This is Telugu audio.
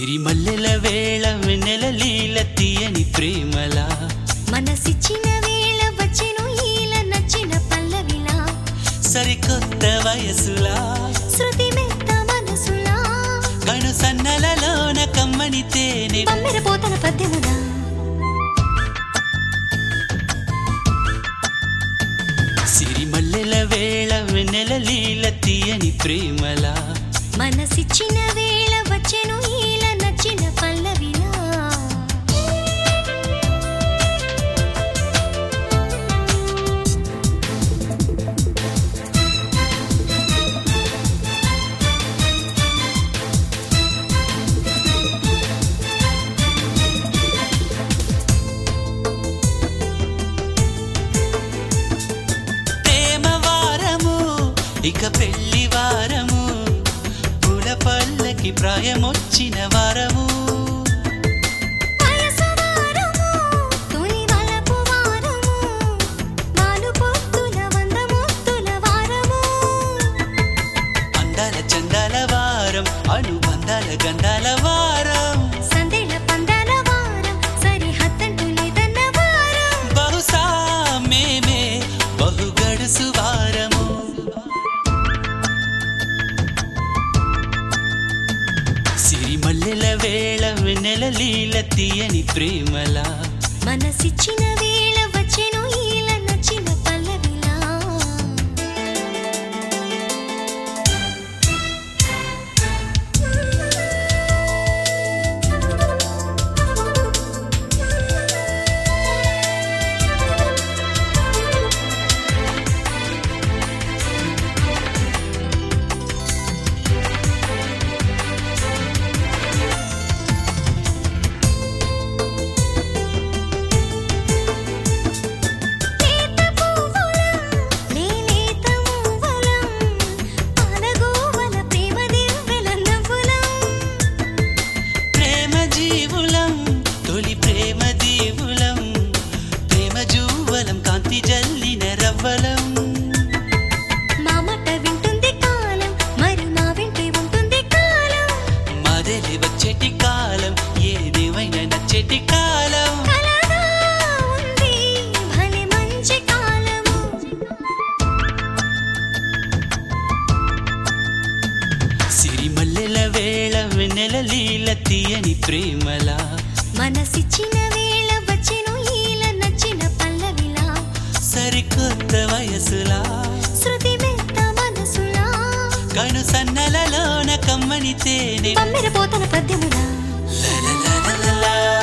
సిరిమల్లెల వేళ వెన్నెల లీల తీయని ప్రేమలా మనసిచ్చిన వేళ వచ్చెను ఈల నచ్చిన పల్లవిలా సరికొత్త వయసులా శృతి మెత్త మనసులా కను సన్నలలోన కమ్మని తేనె పమ్మెర పోతన పద్యములా సిరిమల్లెల వేళ వెన్నెల లీల తీయని ప్రేమలా మనసిచ్చిన వేళ వచ్చెను ఈల నచ్చిన పల్లవిలా ప్రేమ వారము ఇక పెళ్లి వారము పూల పల్లకి ప్రాయమొచ్చిన వారము వయసు వారము, తొలి వలపు వారము, వాలు పొత్తుల వంద ముత్తుల వారము. అందాల చందాల వారం అనుబంధాల గంధాల వారం సందెల పందాల వారం, సరిహద్దంటూ లేదన్న వారం. బహుశా మేమే బహు గడుసు వారము సిరిమల్లెల వేళ వెన్నెల లీల తీయని ప్రేమలా మనసిచ్చిన వేళ వచ్చెను ఈల నచ్చిన పల్లవిలా లేత పువ్వులం, లేలేత మువ్వలం, పాలగోవల ప్రేమ దివ్వెల నవ్వులం. ప్రేమ జీవులం తొలి ప్రేమ దీవులం ప్రేమ జూవలం కాంతి జల్లిన రవ్వలం మామట వింటుంది కాలం మరి మా వెంటే ఉంటుంది కాలం మదలి వచ్చేటి కాలం ఏదేమైనా నచ్చేటి కాలం కలగా ఉంది భలే మంచి కాలము సిరిమల్లెల వేళ వెన్నెల లీల తీయని ప్రేమలా మనసిచ్చిన వేళ వచ్చెను ఈల నచ్చిన పల్లవిలా సరికొత్త వయసులా శృతి మెత్త మనసులా కను సన్నలలోన కమ్మని తేనె పమ్మెర పోతన పద్యములా లలలలలా.